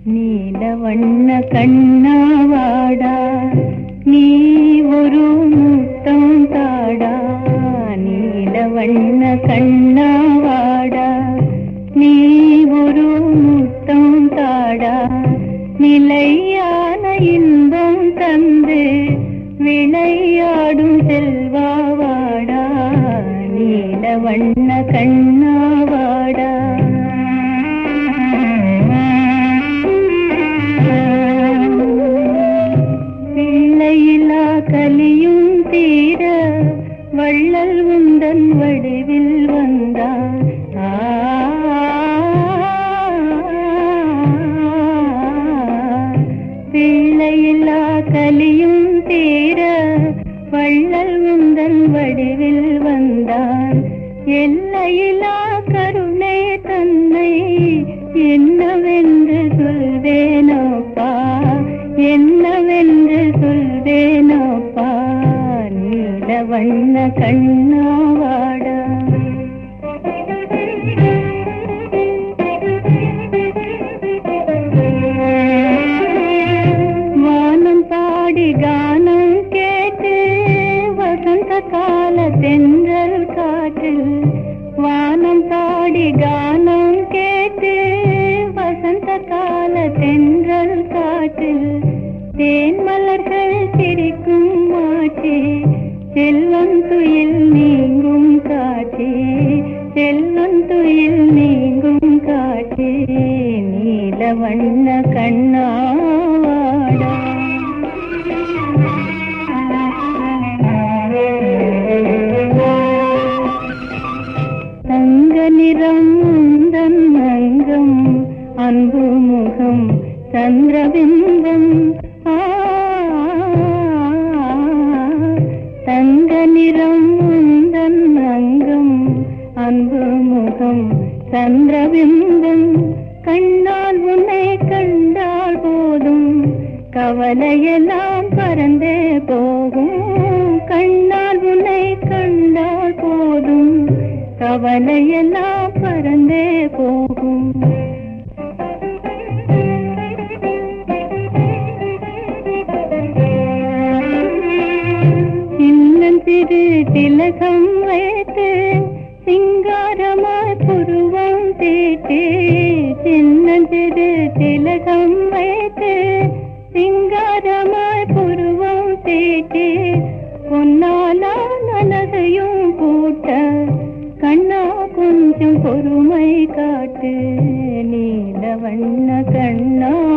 நீல வண்ண கண்ணாவாடா நீ ஒரு முத்தம் தாடா நீல வண்ண கண்ணாவாடா நீ ஒரு முத்தம் தாடா நிலையான இன்பம் தந்து விளையாடும் செல்வாவாடா நீல வண்ண கண்ணாவாடா பிள்ளையிலா கலியும் தீர வள்ளல் உந்தன் வடிவில் வந்தான் ஆ பிள்ளையில்லா கலியும் தீர வள்ளல் உந்தன் வடிவில் வந்தான் எல்லையிலா கருணை தன்னை என்னவென்று சொல்வேனோப்பா என்னவென்று சொல்வேனோப்பா நீல வண்ண கண்ணாவாடா வானம் பாடி கானம் கேட்டு வசந்த கால தென்றல் காற்றில் வானம் பாடி கானம் கேட்டு வசந்த கால தென்றல் காற்றில் தேன் மலர்கள் சிரிக்கும் மாற்றி செல்வம் துயில் நீங்கும் காட்சி செல்வம் துயில் நீங்கும் காட்சி நீல வண்ண கண்ணாவாடா தங்க நிறம் உந்தன் அங்கம் அன்பு முகம் சந்திரபிம்பம் ஆ, தங்க நிறம் உந்தன் அங்கம் அன்பு முகம் சந்திரபிம்பம் கண்ணால் உன்னை கண்டால் போதும் கவலையெல்லாம் பறந்தே போகும் கண்ணால் உன்னை கண்டால் போதும் கவலையெல்லாம் பறந்தே போகும் சின்னஞ்சிறு திலகம் வைத்து சிங்காரமாய் புருவம் தீட்டி சின்னஞ்சிறு திலகம் வைத்து சிங்காரமாய் புருவம் தீட்டி பொன்னாலா நனகையும் கூட்ட கண்ணா கொஞ்சம் பொறுமை காட்டு நீல வண்ண கண்ணா